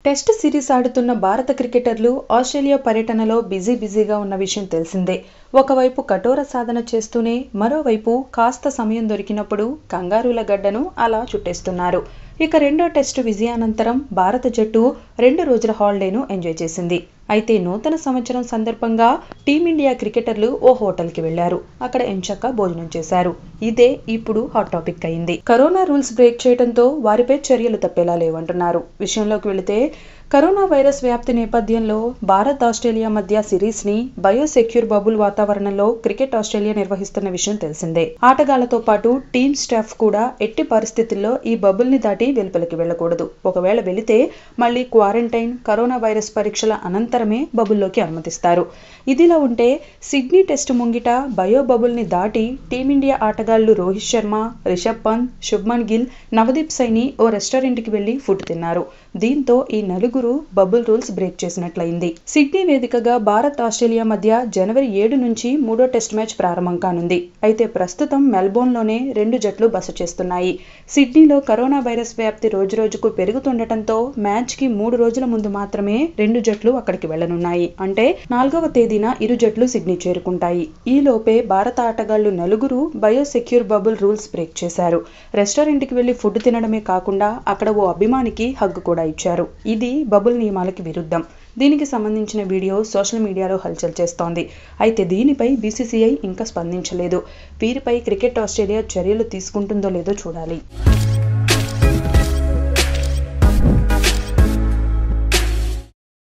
test series ఆడుతున్న భారత క్రికెటర్లు ఆస్ట్రేలియా పర్యటనలో బిజీ బిజీగా ఉన్న విషయం తెలిసిందే ఒకవైపు కఠోర సాధన చేస్తూనే మరోవైపు కాస్త సమయం దొరికినప్పుడు కంగారుల గడ్డను అలా చుట్టేస్తున్నారు ఇక రెండో టెస్టు విజయానంతరం భారత జట్టు రెండు రోజుల హాలిడేను ఎంజాయ్ చేసింది అయితే నూతన సంవత్సరం సందర్భంగా టీమిండియా క్రికెటర్లు ఓ హోటల్కి వెళ్లారు అక్కడ ఎంచక్క భోజనం చేశారు ఇదే ఇప్పుడు హాట్ టాపిక్ అయింది కరోనా రూల్స్ బ్రేక్ చేయడంతో వారిపై చర్యలు తప్పేలా లేవంటున్నారు విషయంలోకి వెళితే కరోనా వైరస్ వ్యాప్తి నేపథ్యంలో భారత్ ఆస్ట్రేలియా మధ్య సిరీస్ ని బయోసెక్యూర్ బబుల్ వాతావరణంలో క్రికెట్ ఆస్ట్రేలియా నిర్వహిస్తున్న విషయం తెలిసిందే ఆటగాళ్లతో పాటు టీమ్ స్టాఫ్ కూడా ఎట్టి పరిస్థితుల్లో ఈ బబుల్ ని దాటి వెలుపలికి వెళ్లకూడదు ఒకవేళ వెళితే మళ్ళీ క్వారంటైన్ కరోనా వైరస్ పరీక్షల అనంతరమే బబుల్లోకి అనుమతిస్తారు ఇదిలా ఉంటే సిడ్నీ టెస్టు ముంగిట బయో బబుల్ ని దాటి టీమిండియా ఆటగాళ్లు రోహిత్ శర్మ రిషబ్ పంత్ శుభ్మన్ గిల్ నవదీప్ సైని ఓ రెస్టారెంట్కి వెళ్లి ఫుడ్ తిన్నారు దీంతో ఈ నలుగురు బబుల్ రూల్స్ బ్రేక్ చేసినట్లయింది సిడ్నీ వేదికగా భారత్ ఆస్ట్రేలియా మధ్య జనవరి ఏడు నుంచి మూడో టెస్ట్ మ్యాచ్ ప్రారంభం కానుంది అయితే ప్రస్తుతం మెల్బోర్న్లోనే రెండు జట్లు బస చేస్తున్నాయి సిడ్నీలో కరోనా వైరస్ వ్యాప్తి రోజురోజుకు పెరుగుతుండటంతో మ్యాచ్కి మూడు రోజుల ముందు మాత్రమే రెండు జట్లు అక్కడికి వెళ్లనున్నాయి అంటే నాలుగవ తేదీన ఇరు జట్లు సిడ్నీ చేరుకుంటాయి ఈ లోపే భారత ఆటగాళ్లు నలుగురు బయోసెక్యూర్ బబుల్ రూల్స్ బ్రేక్ చేశారు రెస్టారెంట్కి వెళ్లి ఫుడ్ తినడమే కాకుండా అక్కడ ఓ అభిమానికి హగ్గు కూడా ఇచ్చారు ఇది బబుల్ నియమాలకి విరుద్ధం దీనికి సంబంధించిన వీడియో సోషల్ మీడియాలో హల్చల్ చేస్తోంది అయితే దీనిపై బీసీసీఐ ఇంకా స్పందించలేదు వీరిపై క్రికెట్ ఆస్ట్రేలియా చర్యలు తీసుకుంటుందో లేదో చూడాలి